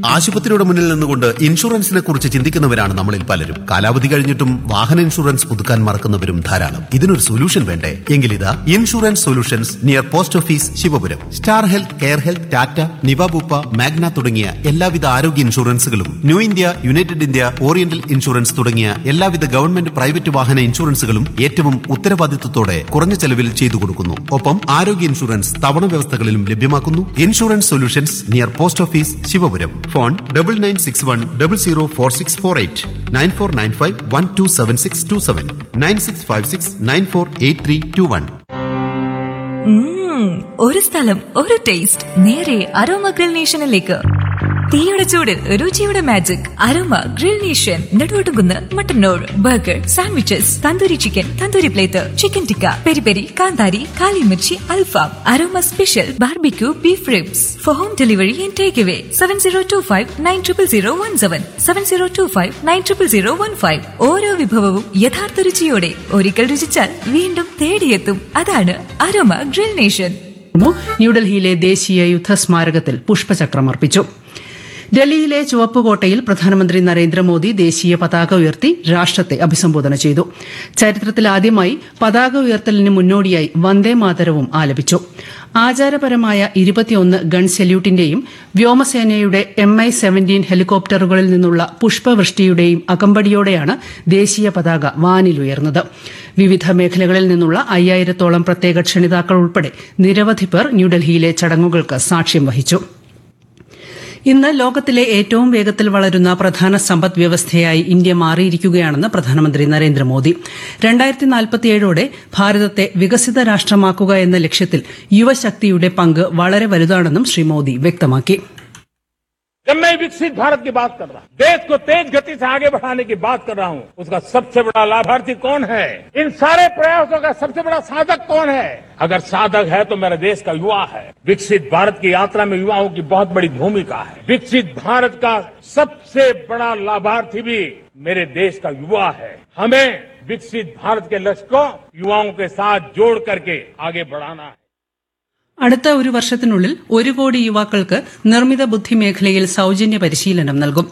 ആശുപത്രിയുടെ മുന്നിൽ നിന്നുകൊണ്ട് ഇൻഷുറൻസിനെ കുറിച്ച് ചിന്തിക്കുന്നവരാണ് നമ്മളിൽ പലരും കാലാവധി കഴിഞ്ഞിട്ടും വാഹന ഇൻഷുറൻസ് പുതുക്കാൻ മറക്കുന്നവരും ധാരാളം ഇതിനൊരു സൊല്യൂഷൻ വേണ്ടേ എങ്കിലിതാ insurance solutions near post office Shivapuram Star Health Care Health Tata Niva Bupa Magna തുടങ്ങിയ എല്ലാവിധ ആരോഗ്യ ഇൻഷുറൻസുകളും New India United India Oriental insurance തുടങ്ങിയ എല്ലാവിധ ഗവൺമെന്റ് പ്രൈവറ്റ് വാഹന ഇൻഷുറൻസുകളും ഏറ്റവും ഉത്തരവാദിത്വത്തോടെ കുറഞ്ഞ ചെലവിൽ ചെയ്തു കൊടുക്കുന്നു ഒപ്പം ആരോഗ്യ ഇൻഷുറൻസ് തവണ വ്യവസ്ഥകളിലും ലഭ്യമാക്കുന്നു insurance solutions near post office Shivapuram phone double nine six one double zero four six four eight nine four nine five one two seven six two seven nine six five six nine four eight three two one ഉം, ഒരു സ്ഥലം ഒരു taste നേരെ aroma grill നേഷനിലേക്ക് തീയുടെ ചൂടിൽ രുചിയുടെ magic Aroma Grill Nation Neduvattukunnu Mattannur burger sandwiches tandoori chicken tandoori plate chicken tikka peri peri കാന്താരി കാലിമിർച്ചി അൽഫാം Aroma special barbecue beef ribs for home delivery and take away seven zero two five nine triple zero one seven seven zero two five nine triple zero one five ഓരോ വിഭവവും യഥാർത്ഥ രുചിയോടെ ഒരിക്കൽ രുചിച്ചാൽ വീണ്ടും തേടിയെത്തും അതാണ് aroma Grill nation ന്യൂഡൽഹിയിലെ ദേശീയ യുദ്ധസ്മാരകത്തിൽ പുഷ്പചക്രം അർപ്പിച്ചു ഡൽഹിയിലെ ചുവപ്പുകോട്ടയിൽ പ്രധാനമന്ത്രി നരേന്ദ്രമോദി ദേശീയ പതാക ഉയർത്തി രാഷ്ട്രത്തെ അഭിസംബോധന ചെയ്തു ചരിത്രത്തിലാദ്യമായി പതാക ഉയർത്തലിന് മുന്നോടിയായി വന്ദേ മാതരവും ആലപിച്ചു ആചാരപരമായ ഇരുപത്തിയൊന്ന് ഗൺ സല്യൂട്ടിന്റെയും വ്യോമസേനയുടെ എം ഐ സെവന്റീൻ ഹെലികോപ്റ്ററുകളിൽ നിന്നുള്ള പുഷ്പവൃഷ്ടിയുടെയും അകമ്പടിയോടെയാണ് ദേശീയ പതാക വാനിലുയർന്നത് വിവിധ മേഖലകളിൽ നിന്നുള്ള അയ്യായിരത്തോളം പ്രത്യേക ക്ഷണിതാക്കൾ ഉൾപ്പെടെ നിരവധി പേർ ന്യൂഡൽഹിയിലെ ചടങ്ങുകൾക്ക് സാക്ഷ്യം വഹിച്ചു ഇന്ന് ലോകത്തിലെ ഏറ്റവും വേഗത്തിൽ വളരുന്ന പ്രധാന സമ്പദ് വ്യവസ്ഥയായി ഇന്ത്യ മാറിയിരിക്കുകയാണെന്ന് പ്രധാനമന്ത്രി നരേന്ദ്രമോദി രണ്ടായിരത്തി നാൽപ്പത്തിയേഴോടെ ഭാരതത്തെ വികസിത രാഷ്ട്രമാക്കുക എന്ന ലക്ഷ്യത്തിൽ യുവശക്തിയുടെ പങ്ക് വളരെ വലുതാണെന്നും ശ്രീ മോദി വ്യക്തമാക്കി जब मैं विकसित भारत की बात कर रहा हूं देश को तेज गति से आगे बढ़ाने की बात कर रहा हूं उसका सबसे बड़ा लाभार्थी कौन है इन सारे प्रयासों का सबसे बड़ा साधक कौन है अगर साधक है तो मेरे देश का युवा है विकसित भारत की यात्रा में युवाओं की बहुत बड़ी भूमिका है विकसित भारत का सबसे बड़ा लाभार्थी भी मेरे देश का युवा है हमें विकसित भारत के लक्ष्य को युवाओं के साथ जोड़ करके आगे बढ़ाना है അടുത്ത ഒരു വർഷത്തിനുള്ളിൽ ഒരു കോടി യുവാക്കൾക്ക് നിർമ്മിത ബുദ്ധി മേഖലയിൽ സൌജന്യ പരിശീലനം നൽകും